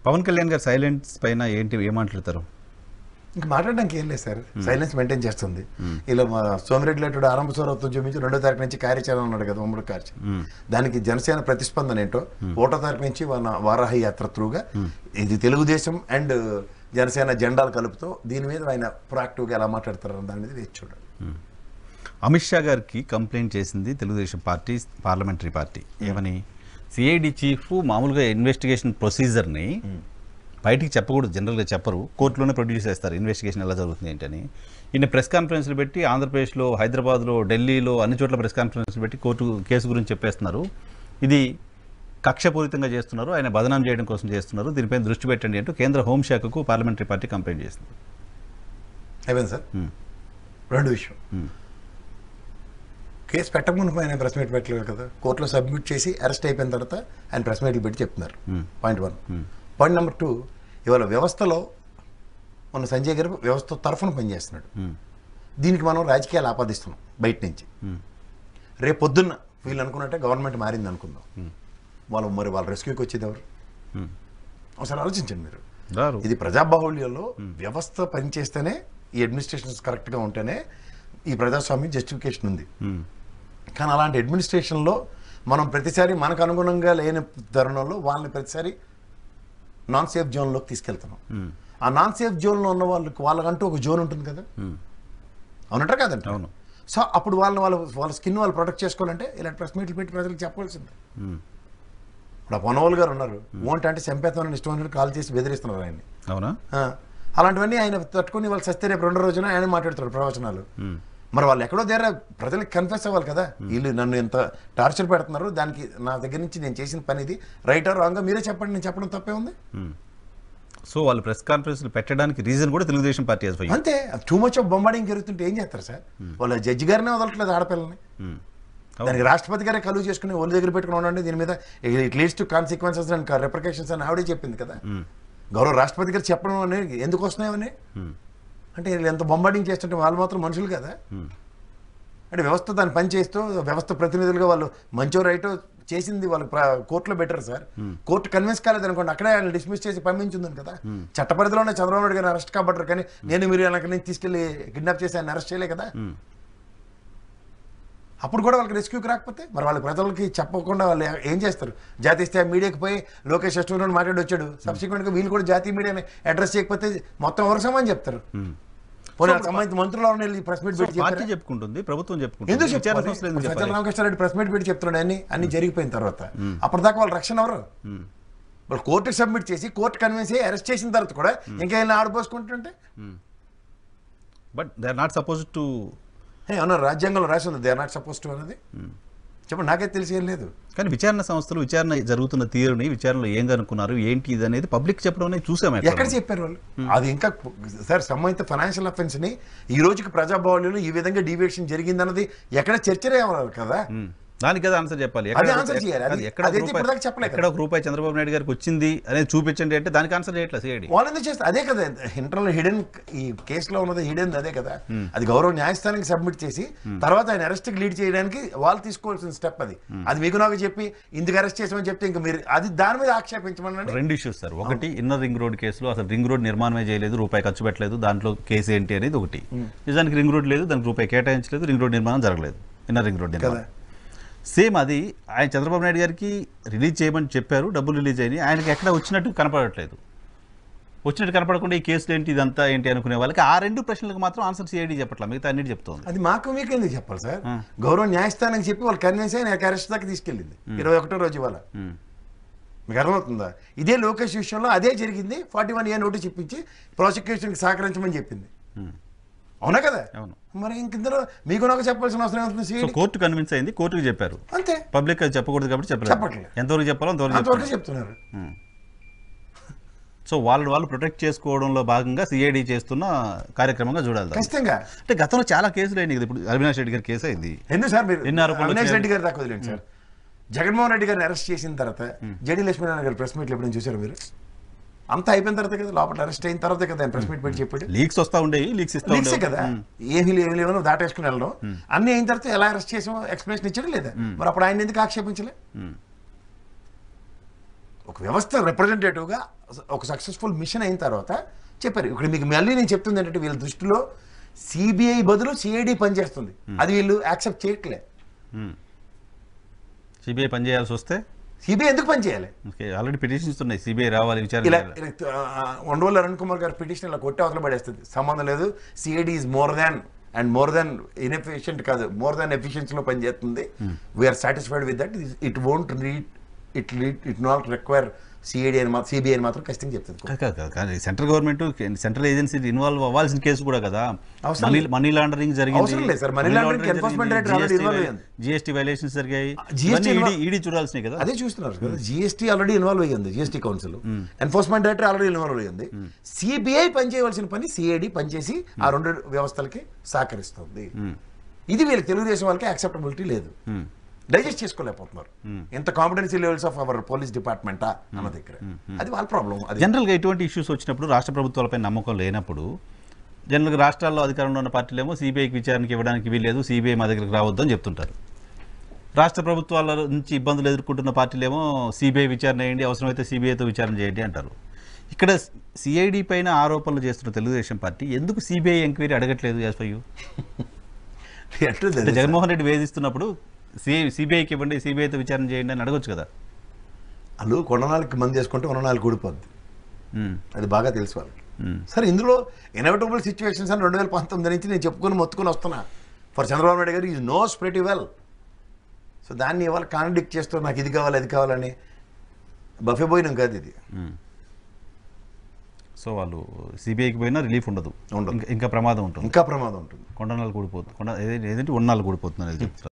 పవన్ కళ్యాణ్ గారు సైలెన్స్ పైన ఏంటి ఏం మాట్లాడతారు ఇంక మాట్లాడడానికి ఏం లేదు సార్ సైలెన్స్ మెయింటైన్ చేస్తుంది ఇలా మా సోమిరెడ్డి లాంటి ఆరంభ స్వరత్వం చూపించి రెండో తారీఖు నుంచి కార్యాచరణ ఉన్నాడు కదా ఉమ్మడి కార్యాచరణ దానికి జనసేన ప్రతిస్పందన ఏంటో ఒకటో తారీఖు నుంచి మన వారాహి యాత్ర త్రూగా ఇది తెలుగుదేశం అండ్ జనసేన జెండాలు కలుపుతూ దీని మీద ఆయన ప్రొయాక్టివ్గా ఎలా మాట్లాడతారు అన్న దాని మీద వేచి చూడాలి అమిత్ షా గారికి కంప్లైంట్ చేసింది తెలుగుదేశం పార్టీ పార్లమెంటరీ పార్టీ ఏమని సిఐడి చీఫ్ మామూలుగా ఇన్వెస్టిగేషన్ ప్రొసీజర్ని బయటికి చెప్పకూడదు జనరల్గా చెప్పరు కోర్టులోనే ప్రొడ్యూస్ చేస్తారు ఇన్వెస్టిగేషన్ ఎలా జరుగుతుంది ఏంటని ఈయన ప్రెస్ కాన్ఫరెన్స్లు పెట్టి ఆంధ్రప్రదేశ్లో హైదరాబాద్లో ఢిల్లీలో అన్ని చోట్ల ప్రెస్ కాన్ఫరెన్స్లు పెట్టి కోర్టు కేసు గురించి చెప్పేస్తున్నారు ఇది కక్షపూరితంగా చేస్తున్నారు ఆయన బదనాం చేయడం కోసం చేస్తున్నారు దీనిపైన దృష్టి పెట్టండి అంటూ కేంద్ర హోంశాఖకు పార్లమెంటరీ పార్టీ కంప్లైంట్ చేసింది అయిపోయింది సార్ Hmm. రెండు విషయం Hmm. కేసు పెట్టకముందు ఆయన ప్రెస్ మీట్ పెట్టలేదు కదా కోర్టులో సబ్మిట్ చేసి అరెస్ట్ అయిపోయిన తర్వాత ఆయన ప్రెస్ మీట్లు పెట్టి చెప్తున్నారు Hmm. Point one Hmm. Point number two ఇవాళ వ్యవస్థలో మన సంజయ్ గారు వ్యవస్థ తరఫున పనిచేస్తున్నాడు Hmm. దీనికి మనం రాజకీయాలు ఆపాదిస్తున్నాం బయట నుంచి Hmm. రేపు పొద్దున్న వీళ్ళు అనుకున్నట్టే గవర్నమెంట్ మారింది అనుకుందాం వాళ్ళు మరి వాళ్ళ రెస్క్యూకి వచ్చేది ఎవరు Hmm. ఒకసారి ఆలోచించండి మీరు రారు ఇది ప్రజాబాహుళ్యంలో వ్యవస్థ పనిచేస్తేనే ఈ అడ్మినిస్ట్రేషన్స్ కరెక్ట్గా ఉంటేనే ఈ ప్రజాస్వామ్యం జస్టిఫికేషన్ ఉంది Hmm. కానీ అలాంటి అడ్మినిస్ట్రేషన్లో మనం ప్రతిసారి మనకు అనుగుణంగా లేని తరుణంలో వాళ్ళని ప్రతిసారి నాన్ సేఫ్ జోన్లోకి తీసుకెళ్తున్నాం Hmm. ఆ నాన్ సేఫ్ జోన్లో ఉన్న వాళ్ళకి వాళ్ళకంటూ ఒక జోన్ ఉంటుంది కదా Hmm. అవునంటారు కదండి అవును సో అప్పుడు వాళ్ళని వాళ్ళ వాళ్ళ స్కిన్ వాళ్ళు ప్రొటెక్ట్ చేసుకోవాలంటే ఇలాంటి ప్రెస్ మీట్లు పెట్టి ప్రజలకు చెప్పాల్సిందే Hmm. ఇప్పుడు ఆ పొనవల్ గారు ఉన్నారు ఓంట అంటే చంపేస్తామని ఇష్టం అన్నట్టు కాల్ చేసి బెదిరిస్తున్నారు ఆయన్ని అవునా ఆ, అలాంటివన్నీ ఆయన తట్టుకొని వాళ్ళు సస్తే రేపు రెండో రోజున ఆయన మాట్లాడుతారు ప్రవచనాలు Hmm. మరి వాళ్ళు ఎక్కడో దగ్గర ప్రజలకు కన్ఫెస్ అవ్వాలి కదా వీళ్ళు నన్ను ఎంత టార్చర్ పెడుతున్నారు దానికి నా దగ్గర నుంచి నేను చేసిన పని ఇది రైటా రాంగా మీరే చెప్పండి నేను చెప్పడం తప్పే ఉంది సో వాళ్ళు ప్రెస్ కాన్ఫరెన్స్లు పెట్టడానికి రీజన్ కూడా తెలుగుదేశం పార్టీ has for- అంతే టూ మచ్ ఆఫ్ బొంబాడింగ్ జరుగుతుంటే ఏం చేస్తారు సార్ వాళ్ళ జడ్జి గారినే వదలట్లేదు ఆడపిల్లని Hmm. అవును. దానికి రాష్ట్రపతి గారే కలువు చేసుకుని ఒళ్ళు దగ్గర పెట్టుకుని ఉండండి దీని మీద it leads to consequences and repercussions అని ఆవిడే చెప్పింది కదా గౌరవ రాష్ట్రపతి గారు చెప్పడం అనేది ఎందుకు వస్తున్నాయని Hmm. అంటే వీళ్ళు ఎంత బొంబాడింగ్ చేస్తుంటే వాళ్ళు మాత్రం మనుషులు కదా Hmm. అంటే వ్యవస్థ దాన్ని పని చేస్తూ వ్యవస్థ ప్రతినిధులుగా వాళ్ళు మంచో రైటో చేసింది వాళ్ళు ప్ర- కోర్టులో బెటర్ సార్ కోర్టు కన్విన్స్ కాలేదు అనుకోండి అక్కడే ఆయన డిస్మిస్ చేసి పంపించింది కదా చట్ట పరిధిలోనే చంద్రబాబు నాయుడు గారిని అరెస్ట్ కాబట్టారు కానీ నేను మీరు అక్కడి నుంచి తీసుకెళ్లి కిడ్నాప్ చేసి ఆయన అరెస్ట్ చేయలే కదా Hmm. అప్పుడు కూడా వాళ్ళకి రెస్క్యూకి రాకపోతే మరి వాళ్ళ ప్రజలకి చెప్పకుండా వాళ్ళు ఏం చేస్తారు జాతీయ స్థాయి మీడియాకి పోయి లోకేష్ అష్టూరు మాట్లాడి వచ్చాడు సబ్సిక్వెంట్గా వీళ్ళు కూడా జాతీయ మీడియాని అడ్రస్ చేయకపోతే మొత్తం ఎవరికి సమానం చెప్తారు Hmm. పోనీ వాళ్ళకి సంబంధించిన మంత్రులు ఎవరైనా వెళ్ళి ప్రెస్ మీట్ సో పెట్టి పార్టీ చెప్పారా? చెప్పుకుంటుంది ప్రభుత్వం చెప్పుకుంటుంది ఎందుకు విచారణ చెప్పాలి సంస్థలు ఎందుకు సజ్జల చెప్పాలి రామకృష్ణారెడ్డి ప్రెస్ మీట్ పెట్టి చెప్తున్నాడు అన్ని అన్ని జరిగిపోయిన తర్వాత అప్పటిదాకా వాళ్ళ రక్షణ ఎవరు Hmm. వాళ్ళు కోర్టుకి సబ్మిట్ చేసి కోర్టు కన్విన్స్ అయ్యి అరెస్ట్ చేసిన తర్వాత కూడా ఇంకా ఏమైనా ఆడిపోసుకుంటుంటే but they are not suppose to a, అవునా రాజ్యాంగంలో రాసి ఉంది they are not suppose to అనేది చెప్పండి నాకైతే తెలిసి ఏం లేదు కానీ విచారణ సంస్థలు విచారణ జరుగుతున్న తీరుని విచారణలో ఏం కనుక్కున్నారు ఏంటి ఇది అనేది పబ్లిక్ చెప్పడం అనేది చూసాం ఎక్కడ. ఎక్కడ చెప్పారు వాళ్ళు అది ఇంకా సార్ సంబంధిత ఫైనాన్షియల్ అఫెన్స్ ని ఈ రోజుకి ప్రజాభవన్లో ఈ విధంగా డీవియేషన్ జరిగిందన్నది ఎక్కడ చర్చనే అవ్వాలి కదా Hmm. దానికి కదా ఆన్సర్ చెప్పాలి అదే answer చేయాలి. అది- అది ఎక్కడ ఒక అదైతే రూపాయి- ఇప్పటిదాకా చెప్పలే కదా. ఎక్కడ ఒక రూపాయి చంద్రబాబు నాయుడు గారికి వచ్చింది అనేది చూపించండి అంటే దానికి ఆన్సర్ చేయట్లేదు సిఐడి వాళ్ళు ఎందుకు చేస్తారు అదే కదా ఇంటర్నల్ హిడెన్ ఈ కేసులో ఉన్నది హిడెన్ అదే కదా అది గౌరవ న్యాయస్థానానికి సబ్మిట్ చేసి తర్వాత ఆయన అరెస్ట్ లీడ్ చేయడానికి వాళ్ళు తీసుకోవాల్సిన స్టెప్ అది అది మీకు నాకు చెప్పి ఇందుకు అరెస్ట్ చేసామని చెప్తే ఇంకా మీరు అది దాని మీద ఆక్షేపించమనండి రెండు ఇష్యూస్ సార్ ఒకటి ఇన్నర్ రింగ్ రోడ్ కేసులో అసలు రింగ్ రోడ్ నిర్మాణమే చేయలేదు రూపాయి ఖర్చు పెట్టలేదు దాంట్లో కేసు ఏంటి అనేది ఒకటి నిజానికి రింగ్ రోడ్ లేదు దానికి రూపాయి కేటాయించలేదు రింగ్ రోడ్ నిర్మాణం జరగలేదు ఇన్నర్ రింగ్ రోడ్ కదా నిర్మాణం సేమ్ అది ఆయన చంద్రబాబు నాయుడు గారికి రిలీజ్ చేయమని చెప్పారు డబ్బులు రిలీజ్ అయినాయి ఆయనకి ఎక్కడ వచ్చినట్టు కనపడట్లేదు వచ్చినట్టు కనపడకుండా ఈ కేసులు ఏంటి ఇదంతా ఏంటి అనుకునే వాళ్ళకి ఆ రెండు ప్రశ్నలకు మాత్రం ఆన్సర్ సిఐడి చెప్పట్లా మిగతా అన్నిటి చెప్తోంది అది మాకు మీకు ఎందుకు చెప్పాలి సార్ గౌరవ న్యాయస్థానానికి చెప్పి వాళ్ళు కన్విన్స్ అయ్యి నాకు అరెస్ట్ దాకా తీసుకెళ్ళింది ఇరవై ఒకటో రోజు ఇవాళ Hmm. మీకు అర్థమవుతుందా ఇదే లోకేష్ విషయంలో అదే జరిగింది ఫార్టీ వన్ ఏ నోటీస్ ఇప్పించి ప్రాసిక్యూషన్కి సహకరించమని చెప్పింది Hmm. అవునా కదా అవును మరి ఇంకిద్దరు మీకు నాకు చెప్పాల్సిన అవసరం ఏమవుతుంది సో సిఐడి కోర్టు కన్విన్స్ అయింది కోర్టుకి చెప్పారు అంతే పబ్లిక్ అది చెప్పకూడదు కాబట్టి చెప్పలేదు చెప్పట్లేదు. ఎంతవరకు చెప్పాలో అంతవరకు అంతవరకు చెప్పారు చెప్తున్నారు సో వాళ్ళు వాళ్ళు ప్రొటెక్ట్ చేసుకోవడంలో భాగంగా సిఐడి చేస్తున్న కార్యక్రమంగా చూడాలి దాన్ని. ఖచ్చితంగా అంటే గతంలో చాలా కేసులు అయినాయి కదా ఇప్పుడు అవినాష్ రెడ్డి గారి కేసు అయింది ఎందుకు సార్ మీరు ఎన్ని ఆరోపణలు అవినాష్ వచ్చాయి? రెడ్డి గారు దాకా వదిలేండి సార్ జగన్మోహన్ రెడ్డి గారిని అరెస్ట్ చేసిన తర్వాత జడి లక్ష్మీనారాయణ గారు ప్రెస్ మీట్లు ఎప్పుడైనా చూసారు మీరు అంతా అయిపోయిన తర్వాత కదా లోపల అరెస్ట్ అయిన తర్వాత కదా ఆయన ప్రెస్ మీట్ పెట్టి చెప్పాడు లీక్స్ వస్తా ఉండేవి లీక్స్ ఇస్తా లీక్సే ఉండేవి కదా ఏమీ లేవు లేవనో దాటేసుకుని వెళ్ళడం అన్ని అయిన తర్వాత ఎలా అరెస్ట్ చేసామో ఎక్స్ప్లెనేషన్ ఇచ్చాడు లేదా మరి అప్పుడు ఆయన ఎందుకు ఆక్షేపించలే ఒక వ్యవస్థ రిప్రజెంటేటివ్గా ఒక సక్సెస్ఫుల్ మిషన్ అయిన తర్వాత చెప్పారు ఇక్కడ మీకు మళ్ళీ నేను చెప్తుంది ఏంటంటే వీళ్ళ దృష్టిలో సిబిఐ బదులు సిఐడి పనిచేస్తుంది అది వీళ్ళు యాక్సెప్ట్ చేయట్లే సిబిఐ పనిచేయాల్సి వస్తే సిబిఐ ఎందుకు పనిచేయాలి ఓకే ఆల్రెడీ పిటిషన్స్ ఉన్నాయి సిబిఐ రావాలి విచారణ ఇలా చేయాలి. ఇలా, ఆ, ఉండవల్లి అరుణ్ కుమార్ గారి పిటిషన్ ఇలా కొట్టి అవతల పడేస్తుంది సంబంధం లేదు CID is more than and more than inefficient కాదు మోర్ దాన్ ఎఫిషియన్సీలో పనిచేస్తుంది we are satisfied with that it won't read it read it not require CID అని మాత్రం సిబిఐ అని మాత్రం ఖచ్చితంగా చెప్తుంది కాదు, కాదు, కాదు. కానీ central government central agency involve అవ్వాల్సిన కేసు కూడా కదా అవసరం మనీ లేదు. మనీ లాండరింగ్ జరిగింది అవసరం లేదు sir. Money laundering enforcement director already involve అయ్యింది. జిఎస్టీ వైలేషన్స్ జరిగాయి GST ఈడీ involve- ఈడీ చూడాల్సినాయి కదా అదే చూస్తున్నారు కదా జిఎస్టీ ఆల్రెడీ ఇన్వాల్వ్ అయ్యింది GST council enforcement director already involve అయ్యింది సిబిఐ పనిచేయవలసిన పని సిఐడి పనిచేసి ఆ రెండు వ్యవస్థలకి సహకరిస్తుంది ఇది వీళ్ళకి తెలుగుదేశం వాళ్ళకి యాక్సెప్టబిలిటీ లేదు మ్మ్. డైజెస్ట్ చేసుకోలేకపోతున్నారు ఇంత competency levels of our police డిపార్ట్మెంటా అన్న దగ్గర అది వాళ్ళ ప్రాబ్లం అది జనరల్గా ఎటువంటి ఇష్యూస్ వచ్చినప్పుడు రాష్ట్ర ప్రభుత్వాలపై నమ్మకం లేనప్పుడు జనరల్గా రాష్ట్రాల్లో అధికారంలో ఉన్న పార్టీలేమో సిబిఐకి విచారణకి ఇవ్వడానికి వీల్లేదు సిబిఐ మా దగ్గరికి రావద్దు అని చెప్తుంటారు రాష్ట్ర ప్రభుత్వాల నుంచి ఇబ్బందులు ఎదుర్కొంటున్న పార్టీలేమో సిబిఐ విచారణ చేయండి అవసరమైతే సిబిఐతో విచారణ చేయండి అంటారు ఇక్కడ సిఐడి పైన ఆరోపణలు చేస్తున్న తెలుగుదేశం పార్టీ ఎందుకు సిబిఐ ఎంక్వైరీ అడగట్లేదు యాజ్ ఫర్ యూ ఎట్లుంది అంటే అది? జగన్మోహన్ రెడ్డి వేధిస్తున్నప్పుడు సి సిబిఐకి ఇవ్వండి సిబిఐతో విచారణ చేయండి అని అడగొచ్చు కదా వాళ్ళు కొండనాళ్ళకి మంది వేసుకుంటే కొండనాళ్ళకి ఊడిపోద్ది ఉమ్, అది బాగా తెలుసు వాళ్ళకి ఉమ్, సరే ఇందులో ఇన్ఎవిటబుల్ సిచ్యువేషన్స్ అని రెండు వేల పంతొమ్మిది నుంచి నేను చెప్పుకొని మొత్తుకొని వస్తున్నా ఫర్ చంద్రబాబు నాయుడు గారు is knows pretty well so దాన్ని ఇవాళ కాంట్రడిక్ట్ చేస్తూ నాకు ఇది కావాలి అది కావాలని బఫే పోయినాం కాదు ఇది ఉమ్. సో వాళ్ళు సిబిఐకి పోయినా రిలీఫ్ ఉండదు ఉండదు. ఇంకా ఇంకా ప్రమాదం ఉంటుంది ఇంకా ప్రమాదం ఉంటుంది కొండనాలు కూడిపోతుంది కొండ ఏది- ఏదంటే ఉన్నాళ్ళు కూడిపోతుంది అనేది చెప్తారు